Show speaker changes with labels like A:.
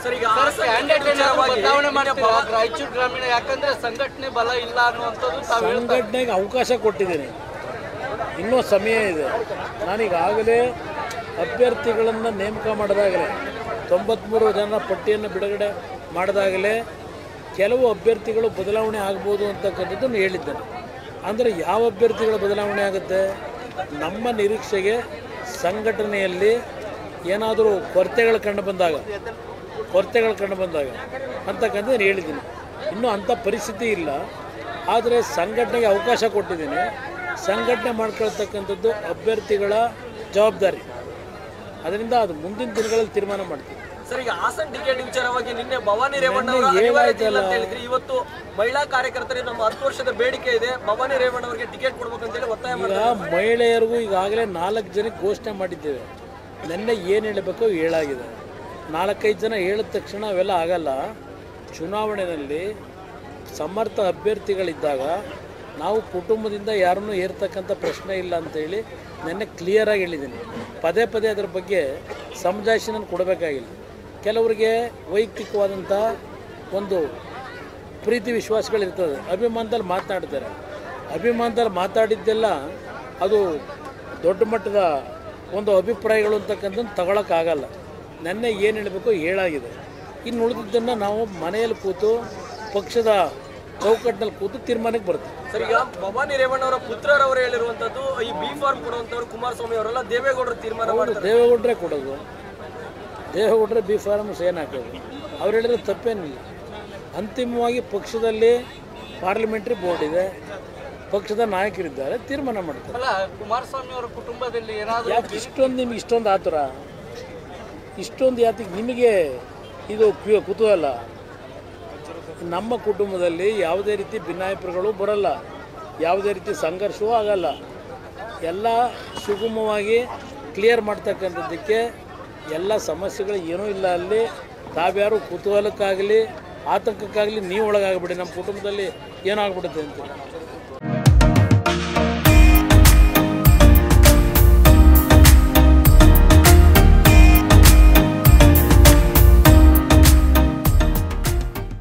A: Sir ಈಗ
B: sir
A: Hassan
B: candidate
A: ವಿಚಾರವಾಗಿ
B: ಬದಲಾವಣೆ
A: ನಿನ್ನೆ
B: ಮಾಡ್ತೀರಾ
A: ಪವನ್-
B: ರಾಯಚೂರು ಗ್ರಾಮೀಣ ಯಾಕಂದ್ರೆ ಸಂಘಟನೆ ಬಲ ಇಲ್ಲ ಅನ್ನುವಂಥದ್ದು ತಾವು ಹೇಳ್ತಾ
C: ಸಂಘಟನೆಗೆ ಅವಕಾಶ ಕೊಟ್ಟಿದ್ದೀನಿ ಇನ್ನೂ ಸಮಯ ಇದೆ ನಾನೀಗಾಗಲೇ ಅಭ್ಯರ್ಥಿಗಳನ್ನು ನೇಮಕ ಮಾಡಿದಾಗಲೇ ತೊಂಬತ್ತ್ಮೂರು ಜನ ಪಟ್ಟಿಯನ್ನು ಬಿಡುಗಡೆ ಮಾಡಿದಾಗಲೇ ಕೆಲವು ಅಭ್ಯರ್ಥಿಗಳು ಬದಲಾವಣೆ ಆಗ್ಬೋದು ಅಂತಕ್ಕಂಥದ್ದನ್ನು ಹೇಳಿದ್ದೇನೆ ಅಂದರೆ ಯಾವ ಅಭ್ಯರ್ಥಿಗಳ ಬದಲಾವಣೆ ಆಗುತ್ತೆ ನಮ್ಮ ನಿರೀಕ್ಷೆಗೆ ಸಂಘಟನೆಯಲ್ಲಿ ಏನಾದರೂ ಕೊರತೆಗಳು ಕಂಡು ಬಂದಾಗ ಕೊರತೆಗಳು ಕಂಡು ಬಂದಾಗ ಅಂತಕ್ಕಂಥದ್ದು ಹೇಳಿದ್ದೀನಿ ಇನ್ನೂ ಅಂಥ ಪರಿಸ್ಥಿತಿ ಇಲ್ಲ ಆದರೆ ಸಂಘಟನೆಗೆ ಅವಕಾಶ ಕೊಟ್ಟಿದ್ದೀನಿ ಸಂಘಟನೆ ಮಾಡ್ಕೊಳ್ತಕ್ಕಂಥದ್ದು ಅಭ್ಯರ್ಥಿಗಳ ಜವಾಬ್ದಾರಿ ಅದರಿಂದ ಅದು ಮುಂದಿನ ದಿನಗಳಲ್ಲಿ ತೀರ್ಮಾನ ಮಾಡ್ತೀವಿ
A: ಸರ್ ಈಗ ಹಾಸನ್ ಟಿಕೆಟ್ ವಿಚಾರವಾಗಿ ನಿನ್ನೆ ಭವಾನಿ ರೇವಣ್ಣ
C: ನಿನ್ನೆ
A: ಅವರ ಅನಿವಾರ್ಯತೆ ಇಲ್ಲ
C: ಏನಾಯ್ತಲ್ಲ?
A: ಅಂತ ಹೇಳಿದ್ರಿ ಇವತ್ತು ಮಹಿಳಾ ಕಾರ್ಯಕರ್ತರಿಗೆ ನಮ್ಮ ಹತ್ತು ವರ್ಷದ ಬೇಡಿಕೆ ಇದೆ ಭವಾನಿ ರೇವಣ್ಣ ಅವರಿಗೆ ಟಿಕೆಟ್ ಕೊಡ್ಬೇಕು ಅಂತ ಹೇಳಿ ಒತ್ತಾಯ
C: ಈಗ
A: ಮಾಡ್ತಾರೆ
C: ಮಹಿಳೆಯರಿಗೂ ಈಗಾಗಲೇ ನಾಲ್ಕು ಜನಕ್ಕೆ ಘೋಷಣೆ ಮಾಡಿದ್ದೇವೆ ನಿನ್ನೆ ಏನು ಹೇಳಬೇಕು ಹೇಳಾಗಿದೆ ನಾಲ್ಕೈದು ಜನ ಹೇಳಿದ ತಕ್ಷಣ ಅವೆಲ್ಲ ಆಗಲ್ಲ ಚುನಾವಣೆಯಲ್ಲಿ ಸಮರ್ಥ ಅಭ್ಯರ್ಥಿಗಳಿದ್ದಾಗ ನಾವು ಕುಟುಂಬದಿಂದ ಯಾರನ್ನೂ ಏರ್ತಕ್ಕಂಥ ಪ್ರಶ್ನೆ ಇಲ್ಲ ಅಂತೇಳಿ ನಿನ್ನೆ ಕ್ಲಿಯರಾಗಿ ಹೇಳಿದ್ದೀನಿ ಪದೇ ಪದೇ ಅದರ ಬಗ್ಗೆ ಸಮಜಾಯಿಷಿ ನಾನು ಕೊಡಬೇಕಾಗಿಲ್ಲ ಕೆಲವರಿಗೆ ವೈಯಕ್ತಿಕವಾದಂಥ ಒಂದು ಪ್ರೀತಿ ವಿಶ್ವಾಸಗಳಿರ್ತದೆ ಅಭಿಮಾನದಲ್ಲಿ ಮಾತನಾಡ್ತಾರೆ ಅಭಿಮಾನದಲ್ಲಿ ಮಾತಾಡಿದ್ದೆಲ್ಲ ಅದು ದೊಡ್ಡ ಮಟ್ಟದ ಒಂದು ಅಭಿಪ್ರಾಯಗಳು ಅಂತಕ್ಕಂಥದ್ದು ತಗೊಳಕ್ಕಾಗಲ್ಲ ನೆನ್ನೆ ಏನು ಹೇಳಬೇಕು ಹೇಳಾಗಿದೆ ಇನ್ನು ಉಳಿದಿದ್ದನ್ನು ನಾವು ಮನೆಯಲ್ಲಿ ಕೂತು ಪಕ್ಷದ ಚೌಕಟ್ಟಿನಲ್ಲಿ ಕೂತು ತೀರ್ಮಾನಕ್ಕೆ ಬರ್ತೀವಿ
A: ಸರ್ ಈಗ ಭವಾನಿ ರೇವಣ್ಣ ಅವರ ಪುತ್ರರವರು ಹೇಳಿರುವಂತದ್ದು ಈ ಬಿ ಫಾರ್ಮ್ ಕೊಡುವಂತವ್ರು ಕುಮಾರಸ್ವಾಮಿ ಅವರೆಲ್ಲ ದೇವೇಗೌಡರು ತೀರ್ಮಾನ ಮಾಡ್ತಾರೆ
C: ದೇವೇಗೌಡರೇ ಕೊಡೋದು ದೇವೇಗೌಡರೇ ಬಿ ಫಾರ್ಮ್ಸ್ ಏನು ಹಾಕೋದು ಅವ್ರು ಹೇಳಿದ್ರೆ ತಪ್ಪೇನಿಲ್ಲ ಅಂತಿಮವಾಗಿ ಪಕ್ಷದಲ್ಲಿ ಪಾರ್ಲಿಮೆಂಟ್ರಿ ಬೋರ್ಡ್ ಇದೆ ಪಕ್ಷದ ನಾಯಕರಿದ್ದಾರೆ ತೀರ್ಮಾನ ಮಾಡ್ತಾರೆ
B: ಅಲ್ಲ ಕುಮಾರಸ್ವಾಮಿ ಅವರ ಕುಟುಂಬದಲ್ಲಿ ಏನಾದರೂ
C: ಯಾಕೆ ಇಷ್ಟೊಂದು ನಿಮ್ಗೆ ಇಷ್ಟೊಂದು ಆತುರ ಇಷ್ಟೊಂದು ಯಾತಿಗೆ ನಿಮಗೆ ಇದು ಕ್ಯೂ- ಕುತೂಹಲ ನಮ್ಮ ಕುಟುಂಬದಲ್ಲಿ ಯಾವುದೇ ರೀತಿ ಭಿನ್ನಾಭಿಪ್ರಾಯಗಳು ಬರಲ್ಲ ಯಾವುದೇ ರೀತಿ ಸಂಘರ್ಷವೂ ಆಗಲ್ಲ ಎಲ್ಲ ಸುಗಮವಾಗಿ ಕ್ಲಿಯರ್ ಮಾಡ್ತಕ್ಕಂಥದ್ದಕ್ಕೆ ಎಲ್ಲ ಸಮಸ್ಯೆಗಳು ಏನೂ ಇಲ್ಲ ಅಲ್ಲಿ ತಾವ್ಯಾರು ಕುತೂಹಲಕ್ಕಾಗಲಿ ಆತಂಕಕ್ಕಾಗಲಿ ನೀವು ಒಳಗಾಗ್ಬಿಡಿ ನಮ್ಮ ಕುಟುಂಬದಲ್ಲಿ ಏನಾಗ್ಬಿಡುತ್ತೆ ಅಂತ